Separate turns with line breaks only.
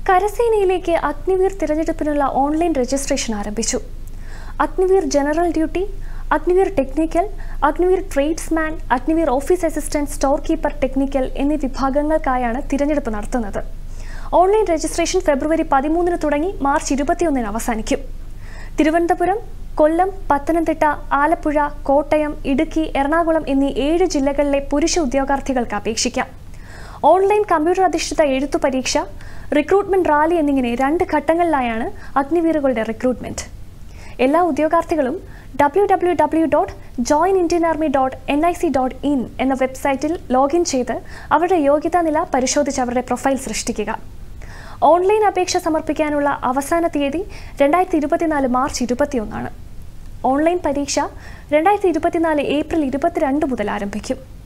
കരസേനയിലേക്ക് അഗ്നിവീർ തിരഞ്ഞെടുപ്പിനുള്ള online registration ആരംഭിച്ചു Agniveer general duty Agniveer technical Agniveer tradesman Agniveer office assistant store keeper technical എന്നീ വിഭാഗങ്ങൾക്കായാണ് തിരഞ്ഞെടുപ്പ് നടത്തുന്നത് ഓൺലൈൻ രജിസ്ട്രേഷൻ ഫെബ്രുവരി പതിമൂന്നിന് തുടങ്ങി മാർച്ച് ഇരുപത്തിയൊന്നിന് അവസാനിക്കും തിരുവനന്തപുരം കൊല്ലം പത്തനംതിട്ട ആലപ്പുഴ കോട്ടയം ഇടുക്കി എറണാകുളം എന്നീ ഏഴ് ജില്ലകളിലെ പുരുഷ ഉദ്യോഗാർത്ഥികൾക്ക് അപേക്ഷിക്കാം ഓൺലൈൻ കമ്പ്യൂട്ടർ അധിഷ്ഠിത എഴുത്തു പരീക്ഷ റിക്രൂട്ട്മെന്റ് റാലി എന്നിങ്ങനെ രണ്ട് ഘട്ടങ്ങളിലായാണ് അഗ്നിവീറുകളുടെ റിക്രൂട്ട്മെന്റ് എല്ലാ ഉദ്യോഗാർത്ഥികളും W W W dot join Indian army dot N I C dot in എന്ന വെബ്സൈറ്റിൽ ലോഗിൻ ചെയ്ത് അവരുടെ യോഗ്യതാ നില പരിശോധിച്ച് അവരുടെ പ്രൊഫൈൽ സൃഷ്ടിക്കുക ഓൺലൈൻ അപേക്ഷ സമർപ്പിക്കാനുള്ള അവസാന തീയതി രണ്ടായിരത്തി ഇരുപത്തിനാല് മാർച്ച് ഇരുപത്തിയൊന്നാണ് ഓൺലൈൻ പരീക്ഷ രണ്ടായിരത്തി ഇരുപത്തിനാല് ഏപ്രിൽ ഇരുപത്തിരണ്ട് മുതൽ ആരംഭിക്കും